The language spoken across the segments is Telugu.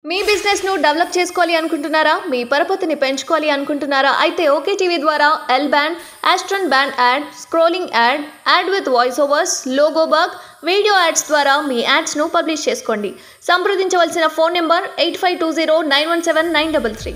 మీ బిజినెస్ ను డెవలప్ చేసుకోవాలి అనుకుంటున్నారా మీ పరపతిని పెంచుకోవాలి అనుకుంటున్నారా అయితే ఓకే టీవీ ద్వారా ఎల్ బ్యాండ్ ఆస్ట్రన్ band ad scrolling ad ad with voice overs logo bug video ads ద్వారా మీ యాడ్స్ ను పబ్లిష్ చేసుకోండి సంప్రదించవలసిన phone number eight five two zero nine one seven nine double three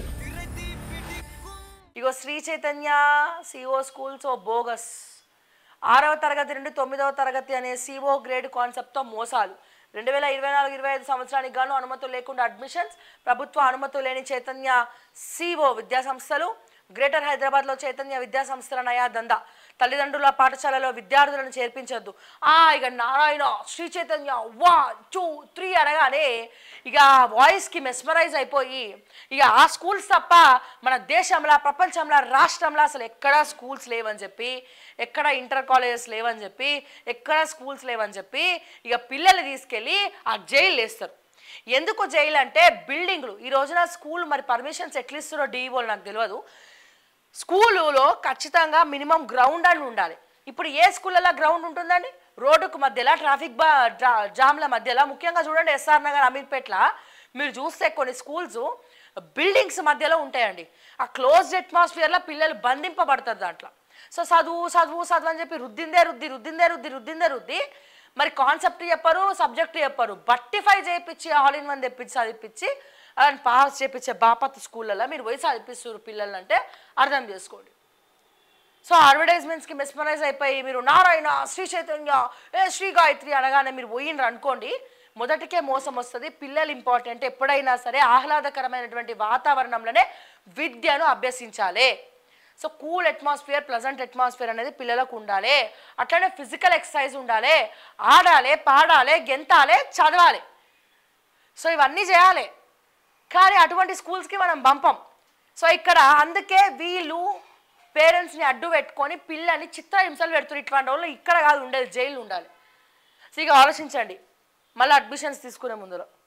ఇగో శ్రీ చైతన్య సిఓ స్కూల్స్ ఓ బోగస్ ఆరవ తరగతి నుండి తొమ్మిదవ తరగతి అనే సిఓ గ్రేడ్ కాన్సెప్ట్తో మోసాలు రెండు వేల ఇరవై నాలుగు ఇరవై ఐదు సంవత్సరానికి గాను అనుమతులు లేకుండా అడ్మిషన్స్ ప్రభుత్వ అనుమతులు లేని చైతన్య సిఓ విద్యాసంస్థలు గ్రేటర్ హైదరాబాద్లో చైతన్య విద్యాసంస్థల నయా దందా తల్లిదండ్రుల పాఠశాలలో విద్యార్థులను చేర్పించొద్దు ఆ ఇక Narayana Shri Chaitanya one two three అనగానే ఇక వాయిస్కి మెస్మరైజ్ అయిపోయి ఇక ఆ స్కూల్స్ తప్ప మన దేశంలో ప్రపంచంలో రాష్ట్రంలో అసలు ఎక్కడా స్కూల్స్ లేవని చెప్పి ఎక్కడ ఇంటర్ కాలేజెస్ లేవని చెప్పి ఎక్కడ స్కూల్స్ లేవని చెప్పి ఇక పిల్లల్ని తీసుకెళ్ళి ఆ జైలు వేస్తారు ఎందుకు జైలు అంటే బిల్డింగ్లు ఈ రోజున స్కూల్ మరి పర్మిషన్స్ ఎట్లా ఇస్తారో డీఓలు నాకు తెలియదు స్కూలులో ఖచ్చితంగా మినిమం గ్రౌండ్ అని ఉండాలి ఇప్పుడు ఏ స్కూళ్ళలో గ్రౌండ్ ఉంటుందండి రోడ్డుకు మధ్యలో ట్రాఫిక్ బా జా- జామ్ల మధ్యలో ముఖ్యంగా చూడండి ఎస్ఆర్ నగర్ అమీర్పేట్ల మీరు చూస్తే కొన్ని స్కూల్స్ బిల్డింగ్స్ మధ్యలో ఉంటాయండి ఆ క్లోజ్డ్ అట్మాస్ఫియర్లో పిల్లలు బంధింపబడతారు దాంట్లో సో చదువు చదువు చదువు అని చెప్పి రుద్దిందే రుద్ది రుద్దిందే రుద్ది రుద్దిందే రుద్ది మరి కాన్సెప్ట్ చెప్పరు సబ్జెక్ట్ చెప్పరు బట్టిఫై చేయించి ఆల్ ఇన్ వన్ తెప్పించి చదివిపించి అని పాస్ చేయించే బాపత్ స్కూళ్ళలో మీరు పోయి చదివిపిస్తారు పిల్లలు అంటే అర్థం చేసుకోండి సో అడ్వర్టైజ్మెంట్స్కి మెస్మరైజ్ అయిపోయి మీరు నారాయణ శ్రీ చైతన్య ఏ శ్రీ గాయత్రి అనగానే మీరు పోయినరు అనుకోండి మొదటికే మోసం వస్తుంది పిల్లలు ఇంపార్టెంట్ ఎప్పుడైనా సరే ఆహ్లాదకరమైనటువంటి వాతావరణంలోనే విద్యను అభ్యసించాలి so cool atmosphere pleasant atmosphere అనేది పిల్లలకు ఉండాలి అట్లనే ఫిజికల్ ఎక్సర్సైజ్ ఉండాలి ఆడాలి పాడాలి గెంతాలి చదవాలి సో ఇవన్నీ చేయాలి కానీ అటువంటి స్కూల్స్కి మనం పంపం సో ఇక్కడ అందుకే వీళ్ళు పేరెంట్స్ని అడ్డు పెట్టుకొని పిల్లల్ని చిత్రహింసలు పెడుతున్నారు ఇట్లాంటి వాళ్ళు ఇక్కడ కాదు ఉండేది జైలు ఉండాలి సో ఇక ఆలోచించండి మళ్ళీ అడ్మిషన్స్ తీసుకునే ముందులో